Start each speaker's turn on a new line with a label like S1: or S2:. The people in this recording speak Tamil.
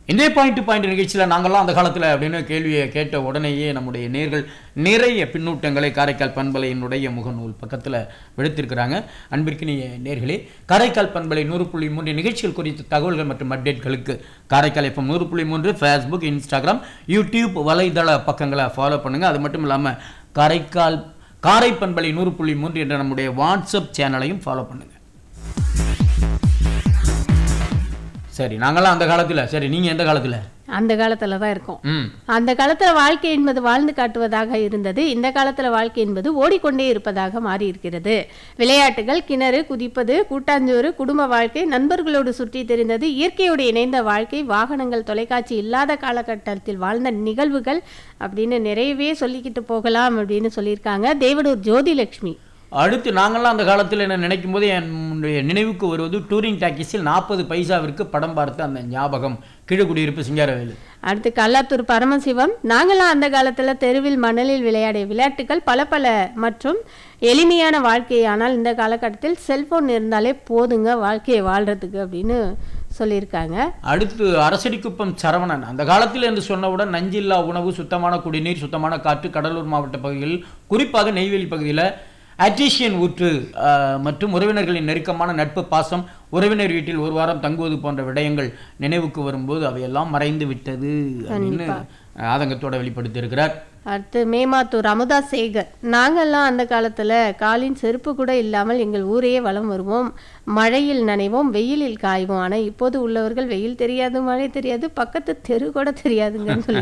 S1: இந்திய பாயிண்ட் டு பாயிண்ட் நிகழ்ச்சியில் நாங்கள்லாம் அந்த காலத்தில் அப்படின்னு கேள்வியை கேட்ட உடனேயே நம்முடைய நேர்கள் நிறைய பின்னூட்டங்களை காரைக்கால் பண்பலையினுடைய முகநூல் பக்கத்தில் விடுத்திருக்கிறாங்க அன்பிற்கினிய நேர்களே காரைக்கால் பண்பலை நூறு புள்ளி மூன்று நிகழ்ச்சிகள் குறித்த தகவல்கள் மற்றும் அப்டேட்களுக்கு காரைக்கால் எஃப்எம் நூறு புள்ளி மூன்று ஃபேஸ்புக் இன்ஸ்டாகிராம் யூடியூப் வலைதள பக்கங்களை ஃபாலோ பண்ணுங்கள் அது மட்டும் இல்லாமல் காரைக்கால் காரை பண்பலை நூறு புள்ளி மூன்று என்ற நம்முடைய வாட்ஸ்அப் சேனலையும் ஃபாலோ பண்ணுங்கள் சரி நாங்களாம் அந்த காலத்தில் சரி நீங்கள் எந்த காலத்தில்
S2: அந்த காலத்துல தான் இருக்கோம்
S1: ம்
S2: அந்த காலத்துல வாழ்க்கை என்பது வாழ்ந்து காட்டுவதாக இருந்தது இந்த காலத்துல வாழ்க்கை என்பது ஓடிக்கொண்டே இருப்பதாக மாறி இருக்கிறது விளையாட்டுகள் கிணறு குதிப்பது கூட்டாஞ்சோறு குடும்ப வாழ்க்கை நண்பர்களோடு சுற்றி தெரிந்தது இயற்கையோடு இணைந்த வாழ்க்கை வாகனங்கள் தொலைக்காட்சி இல்லாத காலகட்டத்தில் வாழ்ந்த நிகழ்வுகள் அப்படின்னு நிறையவே சொல்லிக்கிட்டு போகலாம் அப்படின்னு சொல்லியிருக்காங்க தேவடூர் ஜோதிலட்சுமி
S1: அடுத்து நாங்கள்லாம் அந்த காலத்தில் என்ன நினைக்கும் போது என்னுடைய நினைவுக்கு வருவது டூரிங் டாக்கீஸில் நாற்பது பைசாவிற்கு படம் பார்த்த அந்த ஞாபகம் கீழக்குடியிருப்பு சிங்காரவேலு
S2: அடுத்து கல்லாத்தூர் பரமசிவம் நாங்களாம் அந்த காலத்துல தெருவில் மணலில் விளையாடிய விளையாட்டுகள் பல பல மற்றும் எளிமையான வாழ்க்கை ஆனால் இந்த காலகட்டத்தில் செல்போன் இருந்தாலே போதுங்க வாழ்க்கையை வாழ்றதுக்கு அப்படின்னு சொல்லியிருக்காங்க
S1: அடுத்து அரசடிக்குப்பம் சரவணன் அந்த காலத்தில் என்று சொன்னவுடன் நஞ்சில்லா உணவு சுத்தமான குடிநீர் சுத்தமான காற்று கடலூர் மாவட்ட பகுதியில் குறிப்பாக நெய்வேலி பகுதியில் அட்ரிஷியன் ஊற்று ஆஹ், மற்றும் உறவினர்களின் நெருக்கமான நட்பு பாசம் உறவினர் வீட்டில் ஒரு வாரம் தங்குவது போன்ற விடயங்கள் நினைவுக்கு வரும்போது அவையெல்லாம் மறைந்து விட்டது அப்படின்னு ஆதங்கத்தோட வெளிப்படுத்தியிருக்கிறார்
S2: அடுத்து மேமாத்தூர் அமுதா சேகர் நாங்கெல்லாம் அந்த காலத்துல காலின் செருப்பு கூட இல்லாமல் எங்கள் ஊரையே வலம் வருவோம் மழையில் நனைவோம் வெயிலில் காய்வோம் ஆனா இப்போது உள்ளவர்கள் வெயில் தெரியாது மழை தெரியாது பக்கத்து தெரு கூட தெரியாதுங்கன்னு சொல்லி